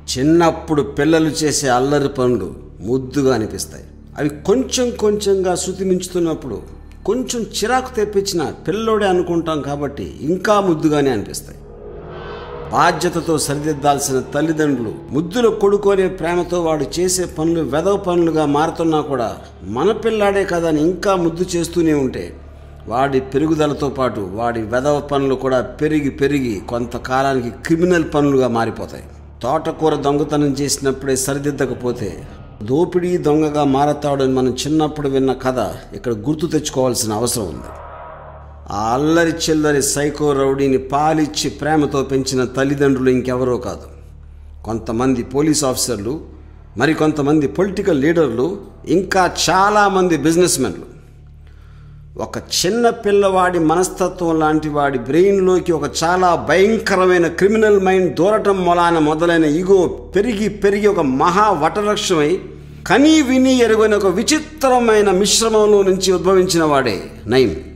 చిన్నప్పుడు పిల్లలు చేసే అల్లరి పనులు ముద్దుగా అనిపిస్తాయి అవి కొంచెం కొంచెంగా శృతి మించుతున్నప్పుడు కొంచెం చిరాకు తెప్పించిన పిల్లోడే అనుకుంటాం కాబట్టి ఇంకా ముద్దుగానే అనిపిస్తాయి బాధ్యతతో సరిదిద్దాల్సిన తల్లిదండ్రులు ముద్దుల కొడుకోనే ప్రేమతో వాడు చేసే పనులు వెదవ పనులుగా మారుతున్నా కూడా మన పిల్లాడే కదా అని ఇంకా ముద్దు చేస్తూనే ఉంటే వాడి పెరుగుదలతో పాటు వాడి వెదవ పనులు కూడా పెరిగి పెరిగి కొంతకాలానికి క్రిమినల్ పనులుగా మారిపోతాయి తోటకూర దొంగతనం చేసినప్పుడే సరిదిద్దకపోతే దోపిడీ దొంగగా మారతాడని మనం చిన్నప్పుడు విన్న కథ ఇక్కడ గుర్తు తెచ్చుకోవాల్సిన అవసరం ఉంది ఆ అల్లరి చిల్లరి సైకో రౌడీని పాలిచ్చి ప్రేమతో పెంచిన తల్లిదండ్రులు ఇంకెవరో కాదు కొంతమంది పోలీస్ ఆఫీసర్లు మరి కొంతమంది పొలిటికల్ లీడర్లు ఇంకా చాలామంది బిజినెస్ మెన్లు ఒక చిన్న పిల్లవాడి మనస్తత్వం లాంటి వాడి బ్రెయిన్లోకి ఒక చాలా భయంకరమైన క్రిమినల్ మైండ్ దూరటం మొలాన మొదలైన ఈగో పెరిగి పెరిగి ఒక మహా వటవృక్షమై కనీ విని ఎరుగని ఒక విచిత్రమైన మిశ్రమంలో నుంచి ఉద్భవించిన వాడే నయం